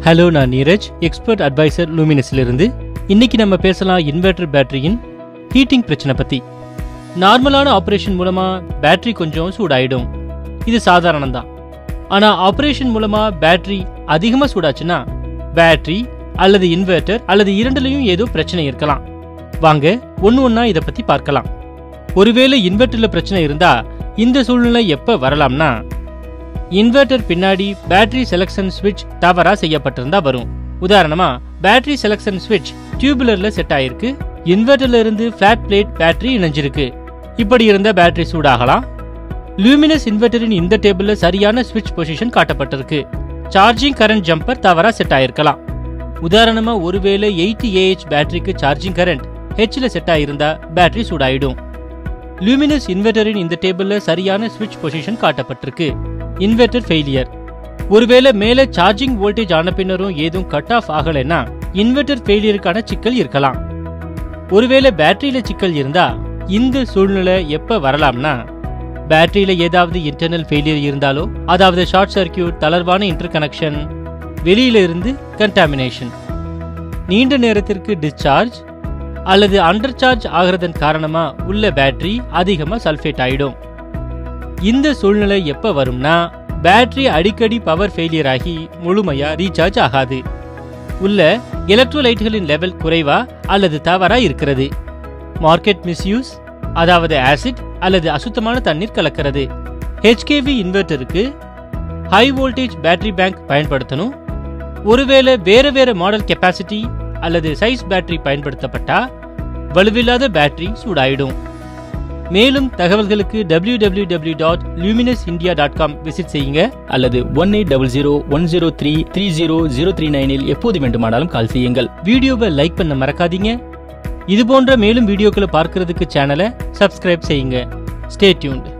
hello நான் Neeraj expert advisor லூமினஸ்லேருந்து இன்னைக்கு நம்ம பேசலாம் இன்வெர்டர் பேட்டரியின் ஹீட்டிங் பிரச்சனை பற்றி நார்மலான ஆப்ரேஷன் மூலமாக பேட்டரி கொஞ்சம் சூடாயிடும் இது சாதாரணம் தான் ஆனால் ஆப்ரேஷன் மூலமாக பேட்டரி அதிகமாக சூடாச்சுன்னா பேட்டரி அல்லது இன்வெர்டர் அல்லது இரண்டுலையும் ஏதோ பிரச்சனை இருக்கலாம் வாங்க ஒன்று ஒன்றா இதை பற்றி பார்க்கலாம் ஒருவேளை இன்வெர்டரில் பிரச்சனை இருந்தால் இந்த சூழ்நிலை எப்போ வரலாம்னா இன்வெர்டர் பின்னாடி பேட்டரி செலக்ஷன் ஸ்விட்ச் தவறா செய்யப்பட்டிருந்தா வரும் உதாரணமா பேட்டரி செலக்ஷன் ஸ்விட்ச் டியூபுலர்ல செட் ஆயிருக்கு இன்வெர்டர்ல இருந்து ஃபிளாட் பிளேட் பேட்டரி இணைஞ்சிருக்கு இப்படி இருந்த பேட்டரி சூடாகலாம் லூமினஸ் இன்வெர்டரின் இந்த டேபிள்ல சரியான ஸ்விட்ச் பொசிஷன் காட்டப்பட்டிருக்கு சார்ஜிங் கரண்ட் ஜம்பர் தவறா செட் ஆயிருக்கலாம் உதாரணமா ஒருவேளை எயிட்டி ஏஹெச் பேட்டரிக்கு சார்ஜிங் கரண்ட் ஹெச்ல செட் ஆயிருந்தா பேட்டரி சூடாயிடும் லூமினஸ் இன்வெர்டரின் இந்த டேபிள்ல சரியான ஸ்விட்ச் பொசிஷன் காட்டப்பட்டிருக்கு இன்வெர்டர் ஃபெயிலியர் ஒருவேளை மேலே சார்ஜிங் வோல்டேஜ் ஆன பின்னரும் ஏதும் கட் ஆஃப் ஆகலைன்னா இன்வெர்டர் ஃபெயிலியருக்கான சிக்கல் இருக்கலாம் ஒருவேளை பேட்டரியில சிக்கல் இருந்தா இந்த சூழ்நிலை எப்ப வரலாம்னா பேட்டரியில ஏதாவது இன்டர்னல் ஃபெயிலியர் இருந்தாலோ அதாவது ஷார்ட் சர்க்கியூட் தளர்வான இன்டர் கனெக்ஷன் வெளியில இருந்து கண்டாமினேஷன் நீண்ட நேரத்திற்கு டிஸ்சார்ஜ் அல்லது அண்டர் சார்ஜ் ஆகிறதன் காரணமா உள்ள பேட்டரி அதிகமா சல்ஃபேட் ஆயிடும் இந்த சூழ்நிலை எப்ப வரும்னா பேட்டரி அடிக்கடி பவர் ஃபெயிலியர் ஆகி முழுமையா ரீசார்ஜ் ஆகாது உள்ள எலக்ட்ரோலைட்டுகளின் லெவல் குறைவா அல்லது தவறா இருக்கிறது மார்க்கெட் மிஸ்யூஸ் அதாவது ஆசிட் அல்லது அசுத்தமான தண்ணீர் கலக்கிறது ஹெச்கேவி இன்வெர்ட்டருக்கு ஹை வோல்டேஜ் பேட்டரி பேங்க் பயன்படுத்தணும் ஒருவேளை வேற வேற மாடல் கெப்பாசிட்டி அல்லது சைஸ் பேட்டரி பயன்படுத்தப்பட்டா வலுவில்லாத பேட்டரி சூடாயிடும் மேலும் தகவல்களுக்கு W W W dot Luminous India dot com visit செய்யுங்க அல்லது one eight double zero one zero three three zero zero three நைனில் எப்போது வேண்டுமானாலும் கால் செய்யுங்கள் வீடியோவை லைக் பண்ண மறக்காதீங்க இது போன்ற மேலும் வீடியோக்களை பார்க்கறதுக்கு சேனலை சப்ஸ்கிரைப் செய்யுங்க ஸ்டே டியூன்ட்